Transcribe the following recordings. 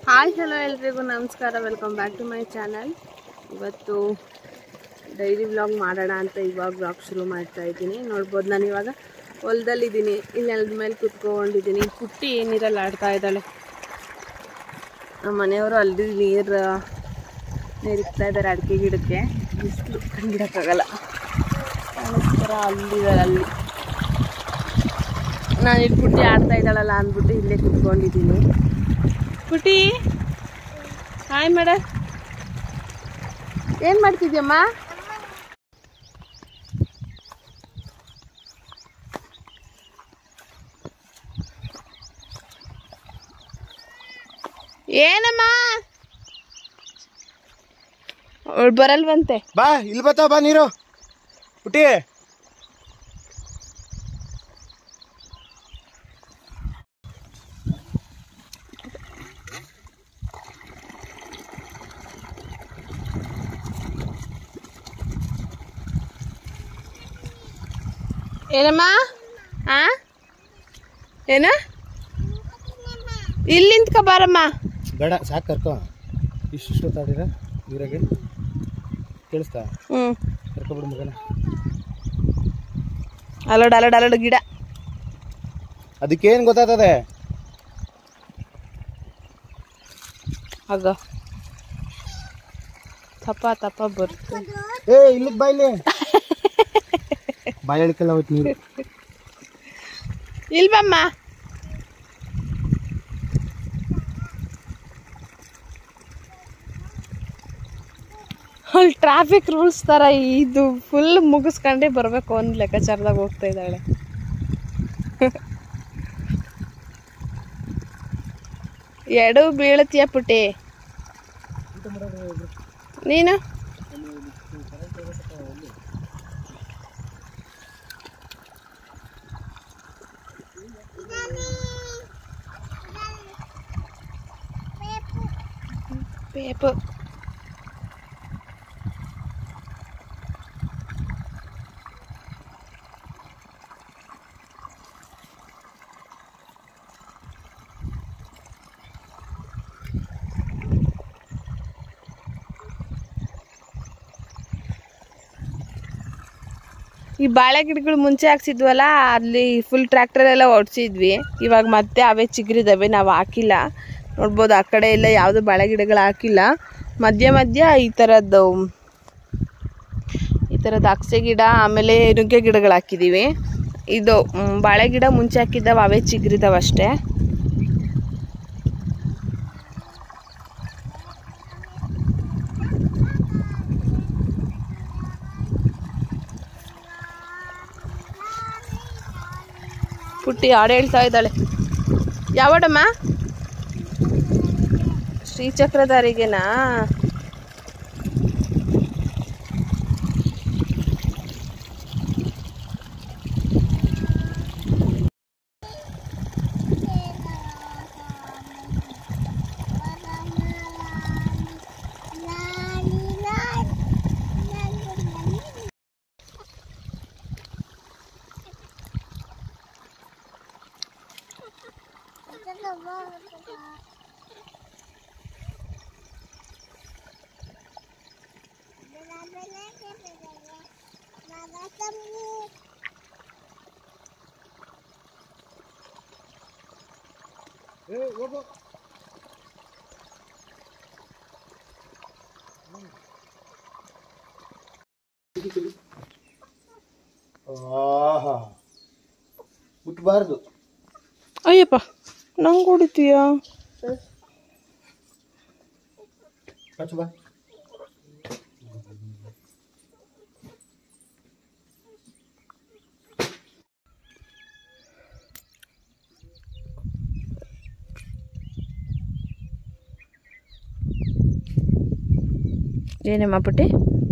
Hi hello ಎಲ್ರಿಗೂ ನಮಸ್ಕಾರ welcome back to my channel ಇವತ್ತು ಡೈಲಿ ವ್ಲಾಗ್ ಮಾಡೋಣ ಅಂತ ಇವಾಗ ವ್ಲಾಗ್ ಶುರು ಮಾಡ್ತಾ ಇದ್ದೀನಿ ನೋಡ್ಬೋದು ನಾನು ಇವಾಗ ಹೊಲದಲ್ಲಿದ್ದೀನಿ ಇಲ್ಲಿ ನೆಲದ ಮೇಲೆ ಕುತ್ಕೊಂಡಿದ್ದೀನಿ ಪುಟ್ಟಿ ನೀರಲ್ಲಿ ಆಡ್ತಾ ಇದ್ದಾಳೆ ನಮ್ಮ ಮನೆಯವರು ಅಲ್ಲಿ ನೀರು ನೀರಿಕ್ತಾ ಇದ್ದಾರೆ ಅಡಿಕೆ ಗಿಡಕ್ಕೆ ಬಿಸಿಲು ಕಂಡಿಡಕ್ಕಾಗಲ್ಲ ಕಾಣಿಸ್ತಾರ ಅಲ್ಲಿದ್ದಾರೆ ಅಲ್ಲಿ ನಾನು ಇಲ್ಲಿ ಪುಟ್ಟಿ ಆಡ್ತಾ ಇದ್ದಾಳಲ್ಲ ಅಂದ್ಬಿಟ್ಟು ಇಲ್ಲೇ ಕುತ್ಕೊಂಡಿದ್ದೀನಿ ಪುಟಿ ಹಾಯ್ ಮೇಡ ಏನು ಮಾಡ್ತಿದ್ಯಮ್ಮ ಏನಮ್ಮ ಅವಳು ಬರಲ್ವಂತೆ ಬಾ ಇಲ್ಲಿ ಬರ್ತಾವ ಬಾ ನೀರು ಪುಟ್ಟಿ ಏನಮ್ಮ ಆ ಏನ ಇಲ್ಲಿ ನಿಂತ್ಕೊ ಬಾರಮ್ಮ ಬೇಡ ಸಾಕು ಕರ್ಕೊ ಇಷ್ಟು ತಾಡಿರ ನೀರಾಗೆ ಕೇಳಿಸ್ತಾ ಹ್ಞೂ ಕರ್ಕೊಬಿಡು ಮಗನ ಅಲೋಡ್ ಅಲೋಡ್ ಅಲೋಡ್ ಗಿಡ ಅದಕ್ಕೇನು ಗೊತ್ತಾಗ್ತದೆ ಆಗ ತಪ್ಪ ತಪ್ಪ ಬರ್ತು ಏ ಇಲ್ಲಿಗೆ ಬಾ ಇಲ್ಲಿ ಬಾಯಿ ಹೇಳಿಕಲ್ಲ ಹೋಯ್ತು ನೀರು ಇಲ್ವಮ್ಮ ಅಲ್ಲಿ ಟ್ರಾಫಿಕ್ ರೂಲ್ಸ್ ಥರ ಇದು ಫುಲ್ ಮುಗಿಸ್ಕೊಂಡೇ ಬರಬೇಕು ಒಂದು ಲೆಕ್ಕಾಚಾರದಾಗ ಹೋಗ್ತಾ ಇದ್ದಾಳೆ ಎಡು ಬೀಳತ್ತೀಯ ಪುಟ್ಟಿ ನೀನು ಪೇಪು ಈ ಬಾಳೆ ಗಿಡಗಳು ಮುಂಚೆ ಹಾಕ್ಸಿದ್ವಲ್ಲ ಅಲ್ಲಿ ಫುಲ್ ಟ್ರ್ಯಾಕ್ಟರ್ ಎಲ್ಲ ಓಡಿಸಿದ್ವಿ ಇವಾಗ ಮತ್ತೆ ಅವೇ ಚಿಗುರಿದಾವೆ ನಾವು ಹಾಕಿಲ್ಲ ನೋಡ್ಬೋದು ಆ ಕಡೆ ಎಲ್ಲ ಯಾವುದು ಬಾಳೆ ಗಿಡಗಳು ಹಾಕಿಲ್ಲ ಮಧ್ಯ ಮಧ್ಯ ಈ ಥರದ್ದು ಈ ಥರದ್ದು ಅಗಸೆ ಗಿಡ ಆಮೇಲೆ ನುಗ್ಗೆ ಗಿಡಗಳು ಹಾಕಿದ್ದೀವಿ ಇದು ಮ್, ಬಾಳೆ ಗಿಡ ಮುಂಚೆ ಹಾಕಿದ್ದಾವೆ ಅವೇ ಚಿಗುರಿದಾವೆ ಅಷ್ಟೇ ಪುಟ್ಟಿ ಹಾಡು ಹೇಳ್ತಾ ಇದ್ದಾಳೆ ಯಾವಡಮ್ಮ ಶ್ರೀಚಕ್ರಧಾರಿಗೆನಾ ಆಹಾ ಮುಟ್ಬಾರ್ದು ಅಯ್ಯಪ್ಪ ನಂಗೆ ಹೊಡಿತೀಯಾ ಕಚ್ಚು ಬಾ ಏನಮ್ಮ ಪುಟ್ಟಿ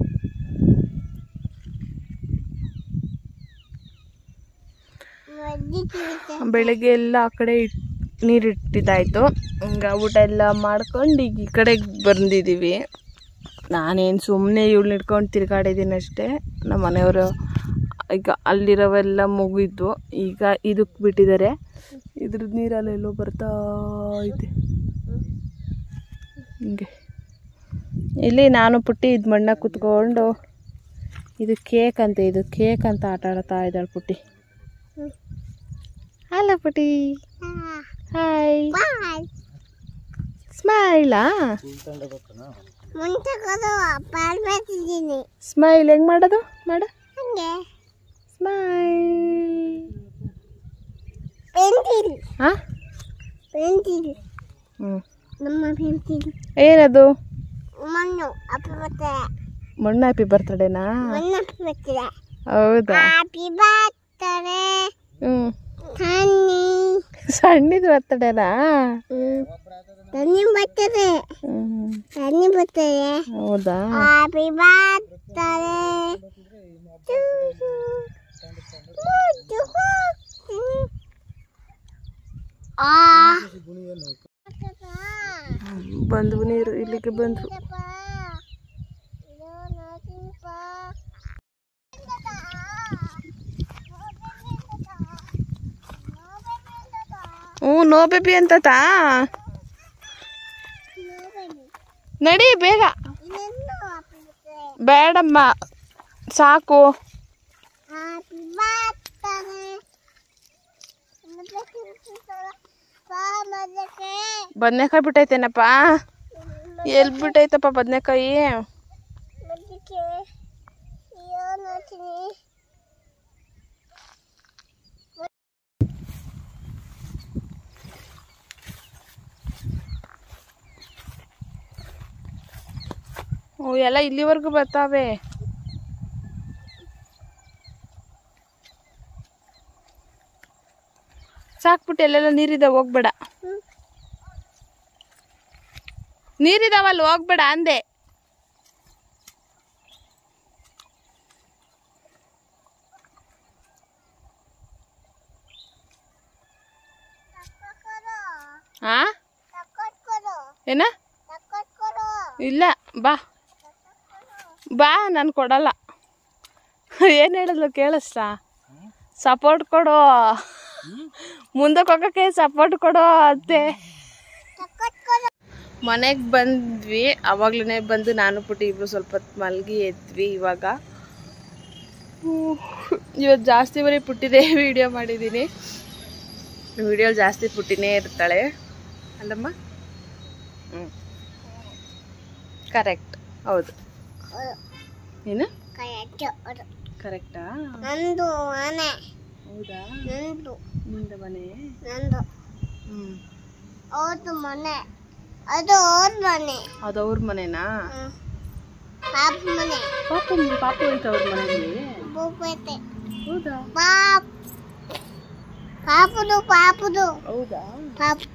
ಬೆಳಗ್ಗೆ ಎಲ್ಲ ಆ ಕಡೆ ಇಟ್ ನೀರಿಟ್ಟಿದ್ದಾಯ್ತು ಹಂಗ ಊಟ ಎಲ್ಲ ಮಾಡ್ಕೊಂಡು ಈಗ ಈ ಕಡೆಗೆ ಬಂದಿದ್ದೀವಿ ನಾನೇನು ಸುಮ್ಮನೆ ಇವಳು ಹಿಡ್ಕೊಂಡು ತಿರ್ಗಾಡಿದ್ದೀನಿ ಅಷ್ಟೇ ನಮ್ಮ ಮನೆಯವರು ಈಗ ಅಲ್ಲಿರೋವೆಲ್ಲ ಮುಗಿದ್ವು ಈಗ ಇದಕ್ಕೆ ಬಿಟ್ಟಿದ್ದಾರೆ ಇದ್ರದ್ದು ನೀರಲ್ಲೆಲ್ಲೋ ಬರ್ತಾ ಐತೆ ಹಿಂಗೆ ಇಲ್ಲಿ ನಾನು ಪುಟ್ಟಿ ಇದು ಮಣ್ಣ ಕುತ್ಕೊಂಡು ಇದು ಕೇಕ್ ಅಂತ ಇದು ಕೇಕ್ ಅಂತ ಆಟ ಆಡ್ತಾ ಇದ್ದಾಳೆ ಪುಟ್ಟಿ ಹಲೋ ಪುಟಿ ಹಾಯ್ ಸ್ಮೈಲಾ ಮಾಡ್ಬೇಕಿದ್ದೀನಿ ಸ್ಮೈಲ್ ಹೆಂಗ್ ಮಾಡೋದು ಮಾಡು ಹಂಗೆ ಸ್ಮೈಲ್ ಪೆನ್ಸಿಲ್ ಹಾ ಪೆನ್ಸಿಲ್ ಹ್ಞೂ ನಮ್ಮ ಪೆನ್ಸಿಲ್ ಏನದು ಮಣ್ಣು ಅಪ್ಪ ಬರ್ತಾರೆ ಮಣ್ಣು ಹ್ಯಾಪಿ ಬರ್ತಡೇನಾ ಮಣ್ಣು ಅಪ್ಪ ಬರ್ತಾರೆ ಹೌದಾ ಹ್ಯಾಪಿ ಬರ್ತಾರೆ ಹ್ಞೂ ತನ್ನಿ ಸಣ್ಣದು ಬರ್ತಡೇನಾ ತನ್ನಿ ಬರ್ತಾರೆ ಹ್ಞೂ ತನ್ನಿ ಬರ್ತಾರೆ ಹೌದಾ ಹ್ಯಾಪಿ ಬರ್ತಾರೆ ಆ ಬಂದ್ವು ನೀರು ಇಲ್ಲಿಗೆ ಬಂದ್ವು ಹ್ಞೂ ನೋ ಬೇಬಿ ಅಂತತಾ ನಡಿ ಬೇಗ ಬೇಡಮ್ಮ ಸಾಕು ಹ್ಯಾಪಿ ಬರ್ತಾರೆ ಬದನೆಕಾಯಿ ಬಿಟ್ಟೈತೇನಪ್ಪ ಎಲ್ಲಿ ಬಿಟ್ಟೈತಪ್ಪ ಬದನೆಕಾಯಿ ಓ ಎಲ್ಲ ಇಲ್ಲಿವರೆಗೂ ಬರ್ತಾವೆ ಸಾಕ್ಬಿಟ್ಟು ಎಲ್ಲೆಲ್ಲ ನೀರಿದಾವ ಹೋಗ್ಬೇಡ ನೀರಿದಾವಲ್ಲ ಹೋಗ್ಬೇಡ ಅಂದೆ ಆ ಏನ ಇಲ್ಲ ಬಾ ಬಾ ನಾನು ಕೊಡಲ್ಲ ಏನು ಹೇಳಿದ್ಲು ಕೇಳಿಸ್ತಾ ಸಪೋರ್ಟ್ ಕೊಡು ಮುಂದಕ್ಕೆ ಹೋಗೋಕ್ಕೆ ಸಪೋರ್ಟ್ ಕೊಡು ಅಂತೆ ಮನೆಗೆ ಬಂದ್ವಿ ಅವಾಗ್ಲೇ ಬಂದು ನಾನು ಪುಟ್ಟಿ ಇಬ್ರು ಸ್ವಲ್ಪ ಹೊತ್ತು ಮಲಗಿ ಎದ್ವಿ ಇವಾಗ ಇವತ್ತು ಜಾಸ್ತಿ ಬರೀ ಪುಟ್ಟಿದೆ ವಿಡಿಯೋ ಮಾಡಿದ್ದೀನಿ ವಿಡಿಯೋ ಜಾಸ್ತಿ ಪುಟ್ಟಿನೇ ಇರ್ತಾಳೆ ಅಲ್ಲಮ್ಮ ಹ್ಞೂ ಕರೆಕ್ಟ್ ಹೌದು ಏನು ಕರೆಕ್ಟಾ ನಂದು ಮನೆ ಹೌದಾ ನಂದು ನಿಂದ ಮನೆ ನಂದು ಹ್ಞೂ ಅವ್ರದ್ದು ಮನೆ ಅದು ಅವ್ರ ಮನೆ ಅದು ಅವ್ರ ಮನೆನಾ ಹ್ಮ್. ಪಾಪ ಮನೆ ಪಾಪು ಪಾಪು ಐತೆ ಅವ್ರ ಮನೆಯಲ್ಲಿ ಬೂಪೇಟೆ ಹೌದಾ ಪಾಪ್ ಪಾಪುದು ಪಾಪುದು ಹೌದಾ ಪಾಪ್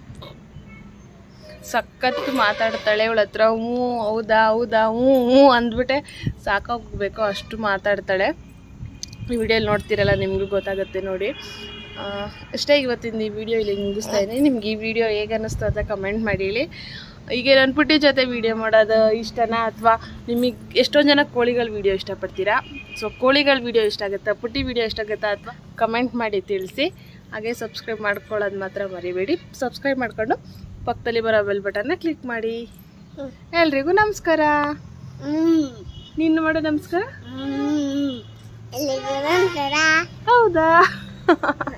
ಸಖತ್ತು ಮಾತಾಡ್ತಾಳೆ ಇವಳ ಹತ್ರ ಹ್ಞೂ ಹೌದಾ ಹೌದಾ ಹ್ಞೂ ಹ್ಞೂ ಅಂದ್ಬಿಟ್ಟೆ ಸಾಕಾಗೋಗ್ಬೇಕು ಅಷ್ಟು ಮಾತಾಡ್ತಾಳೆ ಈ ವಿಡಿಯೋಲಿ ನೋಡ್ತಿರಲ್ಲ ನಿಮಗೂ ಗೊತ್ತಾಗುತ್ತೆ ನೋಡಿ ಆ, ಅಷ್ಟೇ ಇವತ್ತಿನ ಈ ವಿಡಿಯೋ ಇಲ್ಲಿ ಮುಗಿಸ್ತಾ ಇದ್ದೀನಿ ನಿಮ್ಗೆ ಈ ವಿಡಿಯೋ ಹೇಗೆ ಅನ್ನಿಸ್ತು ಅಂತ ಕಮೆಂಟ್ ಮಾಡಿ ಹೇಳಿ ಈಗ ನನ್ನ ಪುಟ್ಟಿ ಜೊತೆ ವಿಡಿಯೋ ಮಾಡೋದು ಇಷ್ಟನಾ ಅಥವಾ ನಿಮಗೆ ಎಷ್ಟೊಂದು ಜನ ಕೋಳಿಗಳ ವಿಡಿಯೋ ಇಷ್ಟಪಡ್ತೀರಾ ಸೊ ಕೋಳಿಗಳ ವಿಡಿಯೋ ಇಷ್ಟ ಆಗುತ್ತಾ ಪುಟ್ಟಿ ವಿಡಿಯೋ ಇಷ್ಟ ಆಗುತ್ತಾ ಅಥವಾ ಕಮೆಂಟ್ ಮಾಡಿ ತಿಳಿಸಿ ಹಾಗೆ ಸಬ್ಸ್ಕ್ರೈಬ್ ಮಾಡ್ಕೊಳ್ಳೋದು ಮಾತ್ರ ಮರಿಬೇಡಿ ಸಬ್ಸ್ಕ್ರೈಬ್ ಮಾಡ್ಕೊಂಡು ಪಕ್ಕದಲ್ಲಿ ಬರೋ ಬೆಲ್ ಬಟನ್ನ ಕ್ಲಿಕ್ ಮಾಡಿ ಹ್ಮ್. ಎಲ್ರಿಗೂ ನಮಸ್ಕಾರ ಹ್ಮ್ ನೀನು ಮಾಡೋ ನಮಸ್ಕಾರ ಹ್ಮ್ ಎಲ್ಲಿಗೂ ನಂತರ ಹೌದಾ